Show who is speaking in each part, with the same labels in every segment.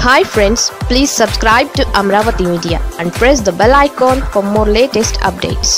Speaker 1: hi friends please subscribe to Amaravati media and press the bell icon for more latest updates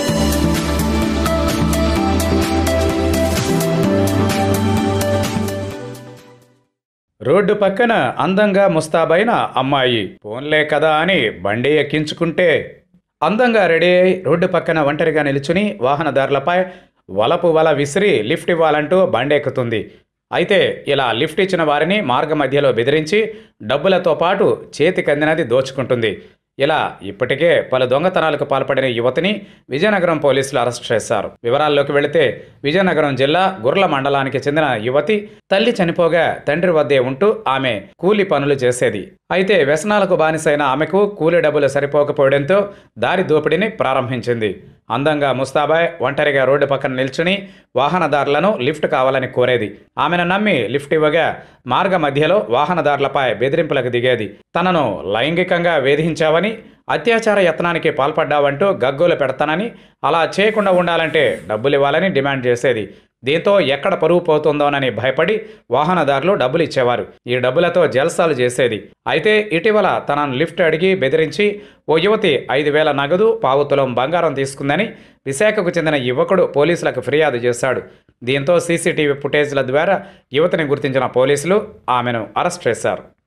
Speaker 2: road పక్కన అందంగా ముస్తాబైన అమ్మాయి ఫోన్లే కదా అని బండి ఎక్కించుకుంటే అందంగా రెడీ అయి రోడ్డు పక్కన ఒంటరిగా నిలుచుని వాహనదారులపై వలపు వల విసిరి లిఫ్ట్ ఇవ్వాలంటూ బండి ఎక్కుతుంది అయితే ఇలా లిఫ్ట్ ఇచ్చిన వారిని మార్గ మధ్యలో బెదిరించి డబ్బులతో పాటు చేతికందినది దోచుకుంటుంది ఇలా ఇప్పటికే పలు దొంగతనాలకు పాల్పడిన యువతిని విజయనగరం పోలీసులు అరెస్ట్ చేశారు వివరాల్లోకి వెళితే విజయనగరం జిల్లా గుర్ల మండలానికి చెందిన యువతి తల్లి చనిపోగా తండ్రి వద్దే ఉంటూ ఆమె కూలి పనులు చేసేది అయితే వ్యసనాలకు బానిసైన ఆమెకు కూలి డబ్బులు సరిపోకపోవడంతో దారి దోపిడీని ప్రారంభించింది అందంగా ముస్తాబాయ్ ఒంటరిగా రోడ్డు పక్కన నిల్చుని వాహనదారులను లిఫ్ట్ కావాలని కోరేది ఆమెను నమ్మి లిఫ్ట్ ఇవ్వగా మార్గ మధ్యలో వాహనదారులపై బెదిరింపులకు దిగేది తనను లైంగికంగా వేధించావని అత్యాచార యత్నానికి పాల్పడ్డావంటూ గగ్గోలు పెడతానని అలా చేయకుండా ఉండాలంటే డబ్బులు ఇవ్వాలని డిమాండ్ చేసేది దీంతో ఎక్కడ పరువు పోతుందోనని భయపడి వాహనదారులు డబ్బులు ఇచ్చేవారు ఈ డబ్బులతో జల్సాలు చేసేది అయితే ఇటీవల తనను లిఫ్ట్ అడిగి బెదిరించి ఓ యువతి ఐదు వేల నగదు పావుతులం బంగారం తీసుకుందని విశాఖకు చెందిన యువకుడు పోలీసులకు ఫిర్యాదు చేశాడు దీంతో సీసీటీవీ ఫుటేజ్ల ద్వారా యువతిని గుర్తించిన పోలీసులు ఆమెను అరెస్ట్ చేశారు